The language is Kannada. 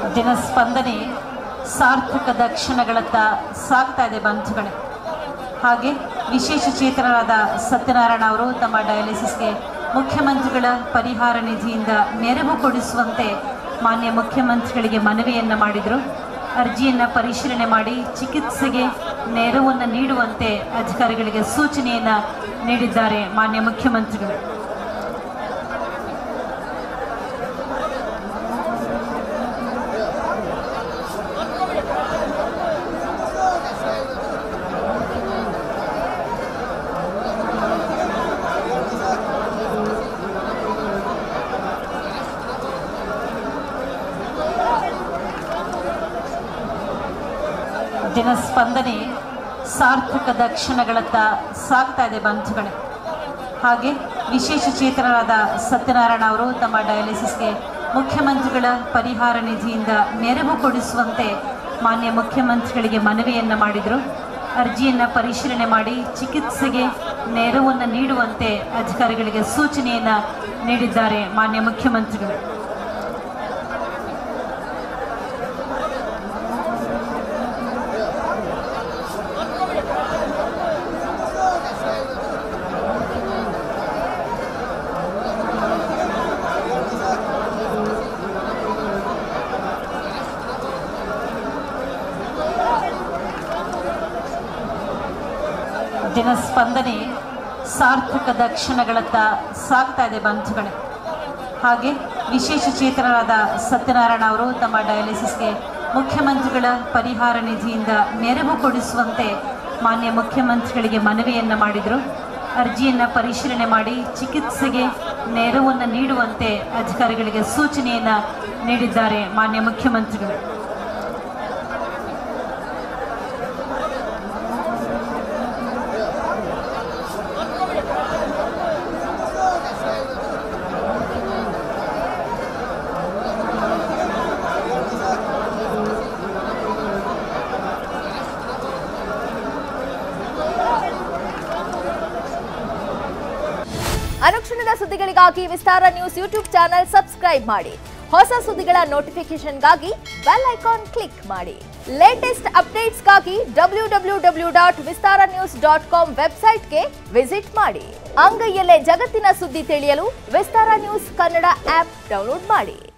ಜನಸ್ಪಂದನೆ ಸಾರ್ಥಕದ ಕ್ಷಣಗಳತ್ತ ಸಾಗ್ತಾ ಇದೆ ಬಂಧುಗಳೇ ಹಾಗೆ ವಿಶೇಷ ಚೇತನರಾದ ಸತ್ಯನಾರಾಯಣ ಅವರು ತಮ್ಮ ಡಯಾಲಿಸಿಸ್ಗೆ ಮುಖ್ಯಮಂತ್ರಿಗಳ ಪರಿಹಾರ ನಿಧಿಯಿಂದ ನೆರವು ಕೊಡಿಸುವಂತೆ ಮಾನ್ಯ ಮುಖ್ಯಮಂತ್ರಿಗಳಿಗೆ ಮನವಿಯನ್ನು ಮಾಡಿದರು ಅರ್ಜಿಯನ್ನು ಪರಿಶೀಲನೆ ಮಾಡಿ ಚಿಕಿತ್ಸೆಗೆ ನೆರವನ್ನು ನೀಡುವಂತೆ ಅಧಿಕಾರಿಗಳಿಗೆ ಸೂಚನೆಯನ್ನು ನೀಡಿದ್ದಾರೆ ಮಾನ್ಯ ಮುಖ್ಯಮಂತ್ರಿಗಳು ಜನಸ್ಪಂದನೆ ಸಾರ್ಥಕದ ಕ್ಷಣಗಳತ್ತ ಸಾಗ್ತಾ ಇದೆ ಬಂಧುಗಳೇ ಹಾಗೆ ವಿಶೇಷ ಚೇತನರಾದ ಸತ್ಯನಾರಾಯಣ ಅವರು ತಮ್ಮ ಡಯಾಲಿಸಿಸ್ಗೆ ಮುಖ್ಯಮಂತ್ರಿಗಳ ಪರಿಹಾರ ನಿಧಿಯಿಂದ ನೆರವು ಕೊಡಿಸುವಂತೆ ಮಾನ್ಯ ಮುಖ್ಯಮಂತ್ರಿಗಳಿಗೆ ಮನವಿಯನ್ನು ಮಾಡಿದರು ಅರ್ಜಿಯನ್ನು ಪರಿಶೀಲನೆ ಮಾಡಿ ಚಿಕಿತ್ಸೆಗೆ ನೆರವನ್ನು ನೀಡುವಂತೆ ಅಧಿಕಾರಿಗಳಿಗೆ ಸೂಚನೆಯನ್ನು ನೀಡಿದ್ದಾರೆ ಮಾನ್ಯ ಮುಖ್ಯಮಂತ್ರಿಗಳು ಜನಸ್ಪಂದನೆ ಸಾರ್ಥಕದ ಕ್ಷಣಗಳತ್ತ ಸಾಗ್ತಾ ಇದೆ ಬಂಧುಗಳೇ ಹಾಗೆ ವಿಶೇಷ ಚೇತನರಾದ ಸತ್ಯನಾರಾಯಣ ಅವರು ತಮ್ಮ ಡಯಾಲಿಸಿಸ್ಗೆ ಮುಖ್ಯಮಂತ್ರಿಗಳ ಪರಿಹಾರ ನಿಧಿಯಿಂದ ನೆರವು ಕೊಡಿಸುವಂತೆ ಮಾನ್ಯ ಮುಖ್ಯಮಂತ್ರಿಗಳಿಗೆ ಮನವಿಯನ್ನು ಮಾಡಿದರು ಅರ್ಜಿಯನ್ನು ಪರಿಶೀಲನೆ ಮಾಡಿ ಚಿಕಿತ್ಸೆಗೆ ನೆರವನ್ನು ನೀಡುವಂತೆ ಅಧಿಕಾರಿಗಳಿಗೆ ಸೂಚನೆಯನ್ನು ನೀಡಿದ್ದಾರೆ ಮಾನ್ಯ ಮುಖ್ಯಮಂತ್ರಿಗಳು ಅನುಕ್ಷಣದ ಸುದ್ದಿಗಳಿಗಾಗಿ Vistara news YouTube channel subscribe ಮಾಡಿ ಹೊಸ ಸುದ್ದಿಗಳ ನೋಟಿಫಿಕೇಶನ್ಗಾಗಿ ಬೆಲ್ ಐಕಾನ್ ಕ್ಲಿಕ್ ಮಾಡಿ ಲೇಟೆಸ್ಟ್ ಅಪ್ಡೇಟ್ಸ್ಗಾಗಿ W W W dot Vistara news dot com ವೆಬ್ಸೈಟ್ಗೆ ವಿಸಿಟ್ ಮಾಡಿ ಅಂಗೈಯಲ್ಲೇ ಜಗತ್ತಿನ ಸುದ್ದಿ ತಿಳಿಯಲು Vistara news Kannada app download ಮಾಡಿ